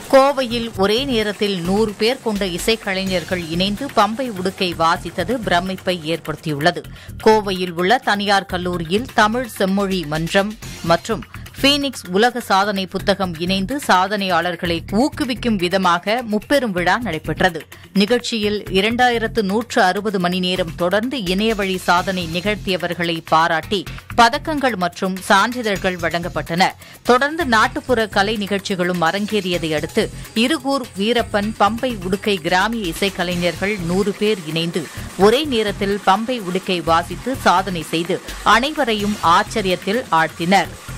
கோவையில் ஒரே நேரத்தில் நூறு பேர் கொண்ட இசைக்கலைஞர்கள் இணைந்து பம்பை உடுக்கை வாசித்தது பிரமிப்பை ஏற்படுத்தியுள்ளது கோவையில் உள்ள தனியார் கல்லூரியில் தமிழ் செம்மொழி மன்றம் மற்றும் பீனிக்ஸ் உலக சாதனை புத்தகம் இணைந்து சாதனையாளர்களை ஊக்குவிக்கும் விதமாக முப்பெரும் விழா நடைபெற்றது நிகழ்ச்சியில் இரண்டாயிரத்து நூற்று அறுபது மணி நேரம் தொடர்ந்து இணையவழி சாதனை நிகழ்த்தியவர்களை பாராட்டி பதக்கங்கள் மற்றும் சான்றிதழ்கள் வழங்கப்பட்டன தொடர்ந்து நாட்டுப்புற கலை நிகழ்ச்சிகளும் அரங்கேறியதை அடுத்து இருகூர் வீரப்பன் பம்பை உடுக்கை கிராமிய இசைக்கலைஞர்கள் நூறு பேர் இணைந்து ஒரே நேரத்தில் பம்பை உடுக்கை வாசித்து சாதனை செய்து அனைவரையும் ஆச்சரியத்தில் ஆழ்த்தினர்